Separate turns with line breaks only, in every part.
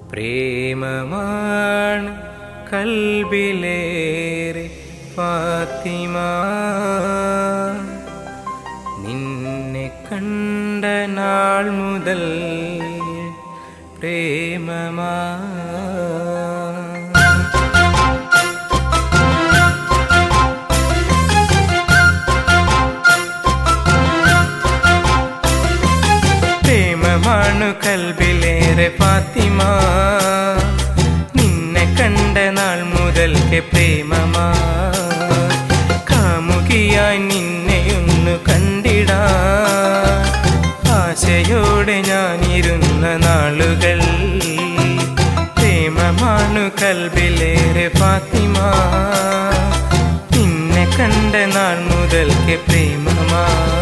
പ്രേമമാണ് കൽബിലേറെ ഫാത്തിമ നിന്നെ കണ്ട നാൾ മുതൽ പ്രേമമാ പ്രേമമാണു കൽബിലേറെ ഫാത്തിമ നിന്നെ കണ്ട നാൾ മുതൽക്ക് പ്രേമമാ കാമുകിയായി നിന്നെയൊന്നു കണ്ടിടാ ആശയോടെ ഞാനിരുന്ന നാളുകൾ പ്രേമമാണു കൽബിലേറെ ഫാത്തിമ നിന്നെ കണ്ട നാൾ മുതൽക്ക് പ്രേമമാ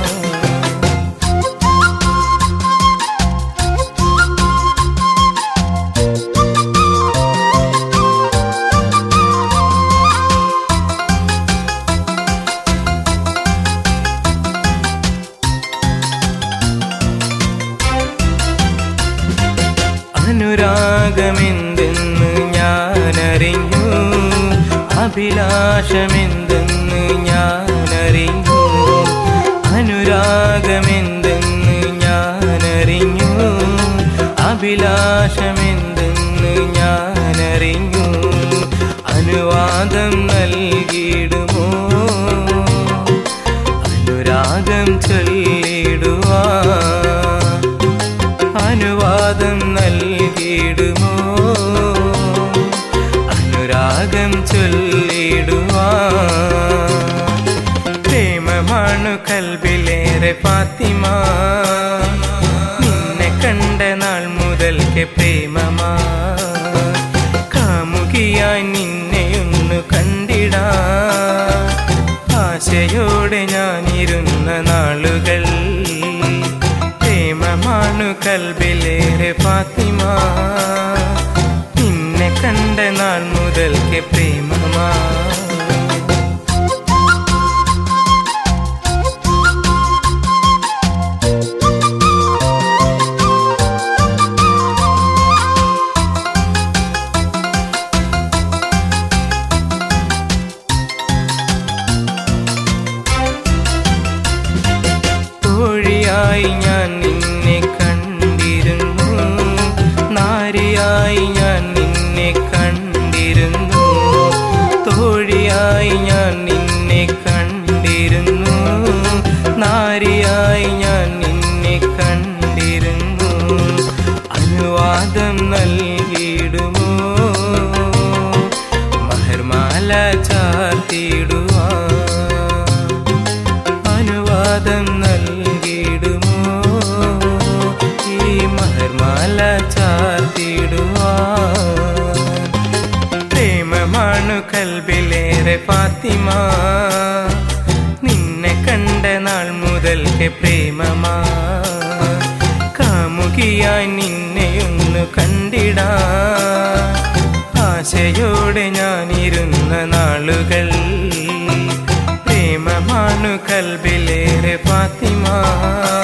അനുരാഗമെന്തെന്ന് ഞാനറിഞ്ഞു അഭിലാഷമെന്തെന്ന് ഞാനറിഞ്ഞു അനുരാഗമെന്തെന്ന് ഞാനറിഞ്ഞു അഭിലാഷമെന്തെന്ന് ഞാനറിഞ്ഞു അനുവാദം നൽകിയിടുമോ അനുരാഗം ചൊല്ലിടുവാ അനുവാദം നൽകിയിടുമോ അനുരാഗം ചൊല്ലിടുവാ പ്രേമമാണു കൽബിലേറെ ഫാത്തിമ നിന്നെ കണ്ട നാൾ മുതൽക്ക് പ്രേമമാ കാമുകിയായി നിന്നെയൊന്നു കണ്ടിടാ ആശയോടെ ഞാനിരുന്ന നാളുകൾ പ്രേമമാണു കൽബിലേറെ ഫാത്തിമ നിന്നെ കണ്ട നാൾ മുതൽക്ക് പ്രേമമാ തോഴിയായി ഞാൻ നിന്നെ കണ്ടിരുന്നു നാരിയായി ഞാൻ നിന്നെ കണ്ടിരുന്നു തോഴിയായി ഞാൻ നിന്നെ കണ്ടിരുന്നു നാരിയായി ഞാൻ നിന്നെ കണ്ടിരുന്നു അനുവാദം നൽകിയിടുമോ മഹർമാല ചാർത്തിയിടുവാ അനുവാദം നൽകിയിടുമോ ഈ മഹർമാല ചാർത്തിയിടുവാ പ്രേമമാണു കൽബിലേറെ ഫാത്തിമ നിന്നെ കണ്ട നാൾ മുതൽക്ക് പ്രേമമാ കാമുകിയായി നിന്നെയൊന്നു കണ്ടിടാ ആശയോടെ ഞാനിരുന്ന നാളുകൾ പ്രേമമാണു കൽബിലേറെ ഫാത്തിമ